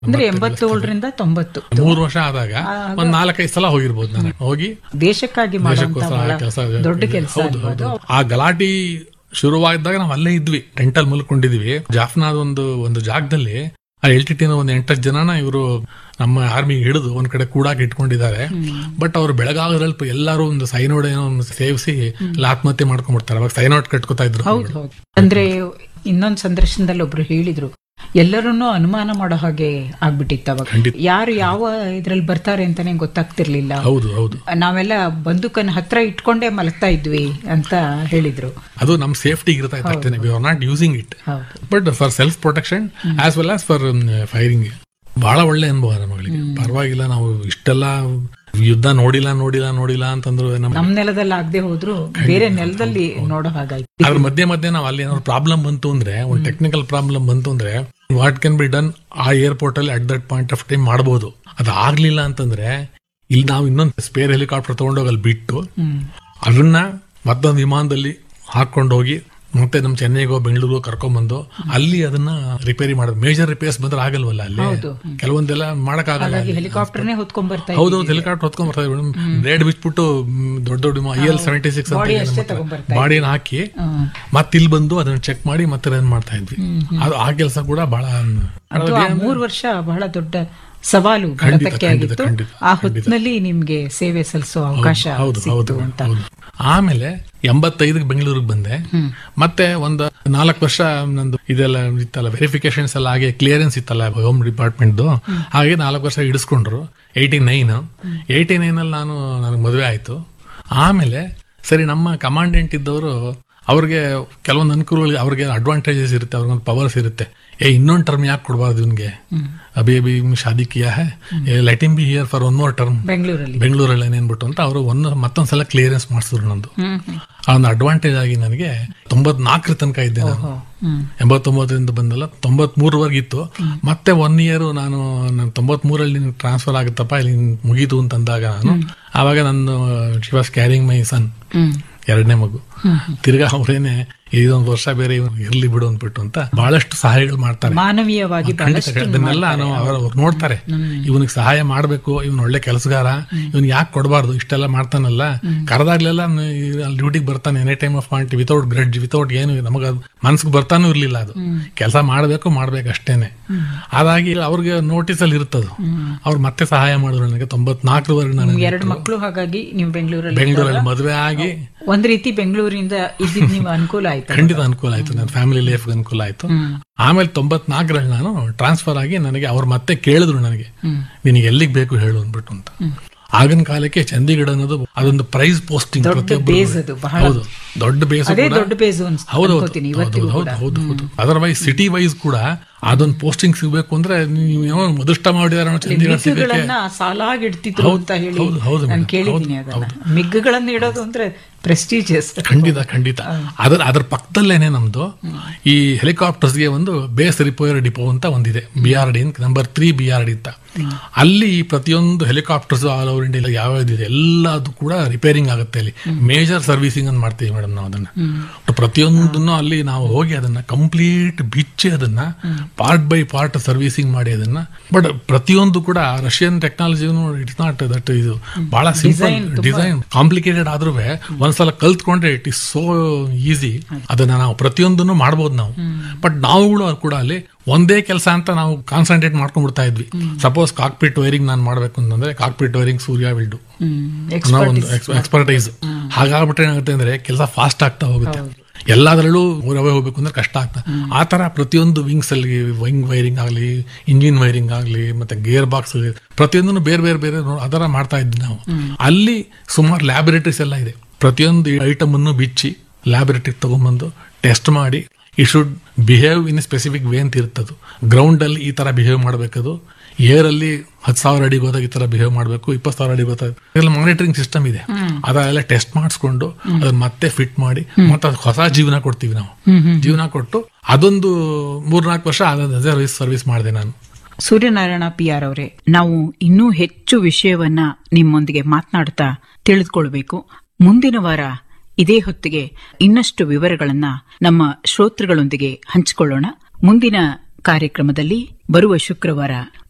ಅಂದ್ರೆ ಎಂಬತ್ತೇಳರಿಂದ ತೊಂಬತ್ತು ಮೂರು ವರ್ಷ ಆದಾಗ ಒಂದ್ ನಾಲ್ಕೈದು ಸಲ ಹೋಗಿರ್ಬೋದು ನಾನು ಹೋಗಿ ದೇಶಕ್ಕಾಗಿ ಮಾಡುವಂತ ದೇಶಕ್ಕೋಸ್ಕರ ಬಹಳ ಕೆಲಸ ದೊಡ್ಡ ಕೆಲಸ ಹೌದು ಹೌದು ಆ ಗಲಾಟಿ ಶುರುವಾಗಿದ್ದಾಗ ನಾವು ಅಲ್ಲೇ ಇದ್ವಿ ಟೆಂಟಲ್ ಮಲ್ಕೊಂಡಿದ್ವಿ ಜಾಫ್ನಾದ ಒಂದು ಒಂದು ಜಾಗದಲ್ಲಿ ಆ ಎಲ್ ಟಿ ಟಿನ ಒಂದು ಎಂಟತ್ತು ಜನನ ಇವರು ನಮ್ಮ ಆರ್ಮಿ ಹಿಡಿದು ಒಂದ್ ಕಡೆ ಕೂಡಾಕ್ ಇಟ್ಕೊಂಡಿದ್ದಾರೆ ಬಟ್ ಅವ್ರು ಬೆಳಗಾಗದಲ್ಲಿ ಎಲ್ಲರೂ ಒಂದು ಸೈನೋಡ್ ಏನೋ ಒಂದು ಸೇವಿಸಿ ಎಲ್ಲ ಆತ್ಮಹತ್ಯೆ ಮಾಡ್ಕೊಂಡ್ಬಿಡ್ತಾರೆ ಅವಾಗ ಸೈನೋಡ್ ಕಟ್ಕೋತಾ ಇದ್ರು ಹೌದು ಹೌದು ಅಂದ್ರೆ ಇನ್ನೊಂದ್ ಸಂದರ್ಶನದಲ್ಲಿ ಒಬ್ರು ಹೇಳಿದ್ರು ಎಲ್ಲರನ್ನೂ ಅನುಮಾನ ಮಾಡೋ ಹಾಗೆ ಆಗ್ಬಿಟ್ಟಿತ್ತು ಅವಾಗ ಖಂಡಿತ. ಯಾರು ಯಾವ ಇದ್ರಲ್ಲಿ ಬರ್ತಾರೆ ಅಂತಾನೆ ಗೊತ್ತಾಗ್ತಿರ್ಲಿಲ್ಲ ಹೌದು ಹೌದು ನಾವೆಲ್ಲ ಬಂದೂಕನ್ನ ಹತ್ರ ಇಟ್ಕೊಂಡೇ ಮಲಗ್ತಾ ಇದ್ವಿ ಅಂತ ಹೇಳಿದ್ರು ಅದು ನಮ್ ಸೇಫ್ಟಿ ಇರ್ತಾ ಇತ್ತು ಅಷ್ಟೇ we are not using it ಹೌದು but for self protection as well as for firing ಬಹಳ ಒಳ್ಳೆ ಅನುಭವ ನಮ್ಮಗಳಿಗೆ ಪರವಾಗಿಲ್ಲ ನಾವು ಇಷ್ಟೆಲ್ಲ ಯುದ್ಧ ನೋಡಿಲ್ಲ ನೋಡಿಲ್ಲ ನೋಡಿಲ್ಲ ಅಂತಂದ್ರು ನಮ್ಮ ನಮ್ ನೆಲದಲ್ಲಿ ಆಗದೆ ಹೋದ್ರು ಬೇರೆ ನೆಲದಲ್ಲಿ ನೋಡೋ ಹಾಗಾಯ್ತು ಅದ್ರ ಮಧ್ಯೆ ಮಧ್ಯೆ ನಾವು ಅಲ್ಲಿ ಏನಾದ್ರು ಪ್ರಾಬ್ಲಮ್ ಬಂತು ಅಂದ್ರೆ ಒಂದು ಟೆಕ್ನಿಕಲ್ ಪ್ರಾಬ್ಲಮ್ ಬಂತು ಅಂದ್ರೆ ವಾಟ್ ಕ್ಯಾನ್ ಬಿ ಡನ್ ಆ ಏರ್ಪೋರ್ಟ್ ಅಲ್ಲಿ at that point of time ಮಾಡಬಹುದು ಅದು ಆಗ್ಲಿಲ್ಲ ಅಂತಂದ್ರೆ ಇಲ್ಲಿ ನಾವು ಇನ್ನೊಂದು ಸ್ಪೇರ್ ಹೆಲಿಕಾಪ್ಟರ್ ತಗೊಂಡೋಗಿ ಅಲ್ಲಿ ಬಿಟ್ಟು ಹ್ಮ್ ಅದನ್ನ ಮತ್ತೊಂದು ವಿಮಾನದಲ್ಲಿ ಹಾಕೊಂಡು ಹೋಗಿ ಮತ್ತೆ ನಮ್ ಚೆನ್ನೈಗೋ ಬೆಂಗಳೂರು ಕರ್ಕೊಂಡ್ಬಂದು ಅಲ್ಲಿ ಅದನ್ನ ರಿಪೇರಿ ಮಾಡೋದು ಮೇಜರ್ ರಿಪೇರ್ಸ್ ಬಂದ್ರೆ ಆಗಲ್ವಲ್ಲ ಅಲ್ಲಿ ಕೆಲವೊಂದೆಲ್ಲ ಮಾಡಕ್ಕಾಗಲ್ಲ ಹಾಗಾಗಿ ಹೆಲಿಕಾಪ್ಟರ್ನೇ ಹೊತ್ಕೊಂಡ್ ಬರ್ತಾ ಹೌದು ಹೆಲಿಕಾಪ್ಟರ್ ಹೊತ್ಕೊಂಡ್ ಬರ್ತಾ ಇದ್ರು ಬ್ಲೇಡ್ ಬಿಚ್ಬಿಟ್ಟು ಮ್, ದೊಡ್ಡ ದೊಡ್ಡ I L seventy six body ಅಂತ ಅಷ್ಟೇ ತಗೊಂಡ್ಬರ್ತಾ ಬಾಡಿನ ಹಾಕಿ ಹ್ಮ್. ಮತ್ತೆ ಇಲ್ಲಿ ಬಂದು ಅದನ್ನ ಚೆಕ್ ಮಾಡಿ ಮತ್ತೆ ರನ್ ಮಾಡ್ತಾ ಇದ್ವಿ ಅದು ಆ ಕೆಲಸ ಕೂಡ ಬಹಳ ಅದು ಆ ಮೂರ್ ವರ್ಷ ಬಹಳ ದೊಡ್ಡ ಸವಾಲು ಭಾರತಕ್ಕೆ ಖಂಡಿತ, ಆಗಿತ್ತು ಖಂಡಿತ, ಆ ಹೊತ್ತಿನಲ್ಲಿ ನಿಮ್ಗೆ ಸೇವೆ ಸಲ್ಲಿಸೋ ಅವಕಾಶ ಹೌದು ಹೌದು ಸಿಕ್ತು ಅಂತ ಹೌದು ಆಮೇಲೆ ಎಂಬತ್ತೈದಕ್ಕೆ ಬೆಂಗಳೂರಿಗೆ ಬಂದೆ ಮತ್ತೆ ಒಂದು ನಾಲ್ಕು ವರ್ಷ ನಂದು ಇದೆಲ್ಲ ಇತ್ತಲ್ಲ ವೆರಿಫಿಕೇಶನ್ಸ್ ಎಲ್ಲ ಹಾಗೆ ಕ್ಲಿಯರೆನ್ಸ್ ಇತ್ತಲ್ಲ ಹೋಮ್ ಡಿಪಾರ್ಟ್ಮೆಂಟ್ದು ಹಾಗೆ ನಾಲ್ಕು ವರ್ಷ ಹಿಡಿಸ್ಕೊಂಡ್ರು ಏಯ್ಟಿ ನೈನ್ ಏಯ್ಟಿ ನೈನ್ ಅಲ್ಲಿ ನಾನು ನನಗೆ ಮದುವೆ ಆಯ್ತು ಆಮೇಲೆ ಸರಿ ನಮ್ಮ ಕಮಾಂಡೆಂಟ್ ಇದ್ದವರು ಅವ್ರಿಗೆ ಕೆಲವೊಂದು ಅನುಕೂಲಗಳು ಅವ್ರಿಗೆ ಅಡ್ವಾಂಟೇಜಸ್ ಇರುತ್ತೆ ಅವ್ರಿಗೊಂದು ಪವರ್ಸ್ ಇರುತ್ತೆ ಏ ಇನ್ನೊಂದು ಟರ್ಮ್ ಯಾಕೆ ಕೊಡಬಾರ್ದು ಇವನ್ಗೆ ಅಭಿ ಅಭಿ ಶಾದಿ ಕಿಯಾ ಹೇ let him be here for one more term ಬೆಂಗಳೂರಲ್ಲಿ ಬೆಂಗಳೂರಲ್ಲಿ ಏನೇನ್ಬಿಟ್ಟು ಅಂತ ಅವರು ಒಂದು ಮತ್ತೊಂದ್ಸಲ ಕ್ಲಿಯರೆನ್ಸ್ ಮಾಡಿಸಿದ್ರು ನಂದು ಹ್ಮ್ ಹ್ಮ್. ಆ ಒಂದು ಅಡ್ವಾಂಟೇಜ್ ಆಗಿ ನನಗೆ ತೊಂಬತ್ನಾಲ್ಕರ ತನಕ ಇದ್ದೆ ನಾನು ಓಹೋ. ಹ್ಮ್ ಎಂಬತ್ತೊಂಬತ್ತರಿಂದ ಬಂದಲ್ಲ ತೊಂಬತ್ ಮೂರವರೆಗೆ ಇತ್ತು ಮತ್ತೆ ಒನ್ ಇಯರ್ ನಾನು ನಾನು ತೊಂಬತ್ ಮೂರಲ್ಲಿ ಟ್ರಾನ್ಸ್ಫರ್ ಆಗುತ್ತಪ್ಪ ಇಲ್ಲಿ ಮುಗೀತು ಅಂತಂದಾಗ ನಾನು ಆವಾಗ ನನ್ನ she was carrying my son hmm ಎರಡನೇ ಮಗು ತಿರ್ಗಾ ಅವ್ರೇನೆ ಇದೊಂದು ವರ್ಷ ಬೇರೆ ಇವ್ನು ಇರ್ಲಿ ಬಿಡು ಅಂದ್ಬಿಟ್ಟು ಅಂತ ಬಹಳಷ್ಟು ಸಹಾಯಗಳು ಮಾಡ್ತಾರೆ ಮಾನವೀಯವಾಗಿ ಖಂಡಿತ ಬಹಳಷ್ಟು ಅದನ್ನೆಲ್ಲ ನಾವು ಅವ್ರು ಅವ್ರು ನೋಡ್ತಾರೆ ಇವನಿಗೆ ಸಹಾಯ ಮಾಡ್ಬೇಕು ಇವನ್ ಒಳ್ಳೆ ಕೆಲಸಗಾರ ಇವನ್ ಯಾಕೆ ಕೊಡಬಾರ್ದು ಇಷ್ಟೆಲ್ಲ ಮಾಡ್ತಾನಲ್ಲ ಕರೆದಾಗ್ಲೆಲ್ಲ ಡ್ಯೂಟಿಗೆ ಬರ್ತಾನೆ any time of point without grudge without ಏನು ನಮಗ ಮನ್ಸಿಗೆ ಬರ್ತಾನೂ ಇರ್ಲಿಲ್ಲ ಅದು ಕೆಲಸ ಮಾಡ್ಬೇಕು ಮಾಡ್ಬೇಕು ಅಷ್ಟೇನೆ ಅದಾಗಿ ಅವ್ರಿಗೆ ನೋಟಿಸ್ ಅಲ್ಲಿ ಇರ್ತದು ಅವ್ರು ಮತ್ತೆ ಸಹಾಯ ಮಾಡಿದ್ರು ನನಗೆ ತೊಂಬತ್ನಾಲ್ಕರವರೆಗೆ ನಾನು ಎರಡು ಮಕ್ಕಳು ಹಾಗಾಗಿ ನೀವು ಬೆಂಗಳೂರಲ್ಲಿ ಬೆಂಗಳೂರಲ್ಲಿ ಮದುವೆ ಆಗಿ ಒಂದ್ ರೀತಿ ಬೆಂಗಳೂರಿಂದ ಇದ್ದಿದ್ ನೀವು ಅನುಕೂಲ ಆಯ್ತು ಖಂಡಿತ ಅನುಕೂಲ ಆಯ್ತು ನನ್ನ ಫ್ಯಾಮಿಲಿ ಲೈಫ್ ಅನುಕೂಲ ಆಯ್ತು ಆಮೇಲೆ ತೊಂಬತ್ನಾಲ್ಕರಲ್ಲಿ ನಾನು ಟ್ರಾನ್ಸ್ಫರ್ ಆಗಿ ನನಗೆ ಅವ್ರು ಮತ್ತೆ ಕೇಳಿದ್ರು ನನಗೆ ನಿನಗೆ ಎಲ್ಲಿಗೆ ಬೇಕು ಹೇಳು ಅಂದ್ಬಿಟ್ಟು ಅಂತ ಆಗಿನ ಕಾಲಕ್ಕೆ ಚಂಡೀಗಢ ಅನ್ನೋದು ಅದೊಂದು ಪ್ರೈಸ್ ಪೋಸ್ಟಿಂಗ್ ದೊಡ್ಡ ಬೇಸ್ ಅದು ಬಹಳ ಹೌದು ದೊಡ್ಡ ಬೇಸ್ ಅದೇ ದೊಡ್ಡ ಬೇಸು ಹೌದು ಅನ್ಕೋತೀನಿ ಇವತ್ತಿಗೂ ಹೌದು ಕೂಡ ಹೌದು ಹೌದು ಅದರ್ವೈಸ್ ಸಿಟಿ ವೈಸ್ ಕೂಡ ಅದೊಂದು ಪೋಸ್ಟಿಂಗ್ ಸಿಗ್ಬೇಕು ಅಂದ್ರೆ ನೀವು ಏನೋ ಅದೃಷ್ಟ ಮಾಡಿದಾರೆ ಚಂಡೀಗಢ ಸಿಗಕ್ಕೆ ಮಿಗ್ಗುಗಳನ್ನ ಸಾಲಾಗಿಡ್ತಿದ್ರು ಅಂತ ಹೇಳಿ ಹೌದು, ಹೌದು ನಾನು ಮೇಡಮ್, ಕೇಳಿದ್ದೀನಿ ಅದನ್ನ ಮಿಗ್ಗುಗಳನ್ನ ಇಡೋದು ಅಂದ್ರೆ ಪ್ರೆಸ್ಟೀಜಿಯಸ್ ಖಂಡಿತ ಖಂಡಿತ ಅದರ ಅದ್ರ ಪಕ್ಕದಲ್ಲೇನೆ ನಮ್ದು ಈ ಹೆಲಿಕಾಪ್ಟರ್ಸ್ಗೆ ಒಂದು ಬೇಸ್ ರಿಪೇರ್ ಡಿಪೋ ಅಂತ ಒಂದಿದೆ B R D number three B R D ಅಂತ ಅಲ್ಲಿ ಪ್ರತಿಯೊಂದು ಹೆಲಿಕಾಪ್ಟರ್ಸ್ ಆಲ್ ಓವರ್ ಇಂಡಿಯಾ ಯಾವ ಇದೆ ಎಲ್ಲದು ಕೂಡ ರಿಪೇರಿಂಗ್ ಆಗುತ್ತೆ ಅಲ್ಲಿ ಮೇಜರ್ ಸರ್ವಿಸಿಂಗ್ ಅಂತ ಮಾಡ್ತೀವಿ ಮೇಡಮ್ ನಾವು ಅದನ್ನ ಪ್ರತಿಯೊಂದನ್ನು ಅಲ್ಲಿ ನಾವು ಹೋಗಿ ಅದನ್ನ ಕಂಪ್ಲೀಟ್ ಬಿಚ್ಚಿ ಅದನ್ನ ಪಾರ್ಟ್ ಬೈ ಪಾರ್ಟ್ ಸರ್ವಿಸಿಂಗ್ ಮಾಡಿ ಅದನ್ನ ಬಟ್ ಪ್ರತಿಯೊಂದು ಕೂಡ ರಷ್ಯನ್ ಟೆಕ್ನಾಲಜಿನು ಇಟ್ಸ್ ನಾಟ್ ದಟ್ ಇದು ಬಹಳ ಸಿಂಪಲ್ ಡಿಸೈನ್ ಕಾಂಪ್ಲಿಕೇಟೆಡ್ ಆದ್ರೂ ಒಂದ್ಸಲ ಕಲ್ತ್ಕೊಂಡ್ರೆ ಇಟ್ ಇಸ್ ಸೋ ಈಸಿ ಅದನ್ನ ನಾವು ಪ್ರತಿಯೊಂದನ್ನು ಮಾಡ್ಬೋದು ನಾವು ಬಟ್ ನಾವುಗಳು ಕೂಡ ಅಲ್ಲಿ ಒಂದೇ ಕೆಲಸ ಅಂತ ನಾವು ಕಾನ್ಸಂಟ್ರೇಟ್ ಮಾಡ್ಕೊಂಡ್ಬಿಡ್ತಾ ಇದ್ವಿ ಸಪೋಸ್ ಕಾಕ್ಪಿಟ್ ವೈರಿಂಗ್ ನಾನು ಮಾಡ್ಬೇಕು ಅಂತಂದ್ರೆ ಕಾಕ್ಪಿಟ್ ವೈರಿಂಗ್ ಸೂರ್ಯ ವಿಲ್ಡು ಅನ್ನೋ ಒಂದು ಎಕ್ಸ್ಪರ್ಟೈಸ್ ಹಾಗಾಗ್ಬಿಟ್ರೆ ಏನಾಗುತ್ತೆ ಅಂದ್ರೆ ಕೆಲಸ ಫಾಸ್ಟ್ ಆಗ್ತಾ ಹೋಗುತ್ತೆ ಎಲ್ಲದರಲ್ಲೂ ಊರವೇ ಹೋಗ್ಬೇಕು ಅಂದ್ರೆ ಕಷ್ಟ ಆಗ್ತಾ ಆ ತರ ಪ್ರತಿಯೊಂದು ವಿಂಗ್ಸ್ ಅಲ್ಲಿ ವಿಂಗ್ ವೈರಿಂಗ್ ಆಗಲಿ ಇಂಜಿನ್ ವೈರಿಂಗ್ ಆಗಲಿ ಮತ್ತೆ ಗೇರ್ ಬಾಕ್ಸ್ ಪ್ರತಿಯೊಂದನ್ನು ಬೇರೆ ಬೇರೆ ಬೇರೆ ನೋ- ಅದರ ಮಾಡ್ತಾ ಇದ್ವಿ ನಾವು ಅಲ್ಲಿ ಸುಮಾರು ಲ್ಯಾಬೊರೇಟರೀಸ್ ಎಲ್ಲ ಇದೆ ಪ್ರತಿಯೊಂದು ಐಟಮ್ ಅನ್ನು ಬಿಚ್ಚಿ ಲ್ಯಾಬೊರೇಟರಿ ತಗೊಂಡ್ಬಂದು ಟೆಸ್ಟ್ ಮಾಡಿ ಈ should behave in specific way ಅಂತ ಇರ್ತದು ಗ್ರೌಂಡ್ ಅಲ್ಲಿ ಈ ತರ ಬಿಹೇವ್ ಮಾಡಬೇಕದು ಏರ್ ಅಲ್ಲಿ ಹತ್ತು ಸಾವಿರ ಅಡಿಗೆ ಹೋದಾಗ ಈ ತರ ಬಿಹೇವ್ ಮಾಡಬೇಕು ಇಪ್ಪತ್ತು ಸಾವಿರ ಅಡಿಗೆ ಹೋದಾಗ ಇದೆಲ್ಲ ಮಾನಿಟರಿಂಗ್ ಸಿಸ್ಟಮ್ ಇದೆ ಅದೆಲ್ಲ ಟೆಸ್ಟ್ ಮಾಡಿಸ್ಕೊಂಡು ಅದನ್ನ ಮತ್ತೆ ಫಿಟ್ ಮಾಡಿ ಮತ್ತೆ ಅದಕ್ಕೆ ಹೊಸ ಜೀವನ ಕೊಡ್ತೀವಿ ನಾವು ಜೀವನ ಕೊಟ್ಟು ಅದೊಂದು ಮೂರ್ನಾಲ್ಕು ವರ್ಷ ಅದೇ ಸರ್ವಿಸ್ ಮಾಡಿದೆ ನಾನು ಸೂರ್ಯನಾರಾಯಣ ಪಿ ಆರ್ ಅವರೇ ನಾವು ಇನ್ನೂ ಹೆಚ್ಚು ವಿಷಯವನ್ನ ನಿಮ್ಮೊಂದಿಗೆ ಮಾತನಾಡ್ತಾ ತಿಳಿದುಕೊಳ್ಬೇಕು ಮುಂದಿನ ವಾರ ಇದೇ ಹೊತ್ತಿಗೆ ಇನ್ನಷ್ಟು ವಿವರಗಳನ್ನ ನಮ್ಮ ಶ್ರೋತೃಗಳೊಂದಿಗೆ ಹಂಚಿಕೊಳ್ಳೋಣ ಮುಂದಿನ ಕಾರ್ಯಕ್ರಮದಲ್ಲಿ ಬರುವ ಶುಕ್ರವಾರ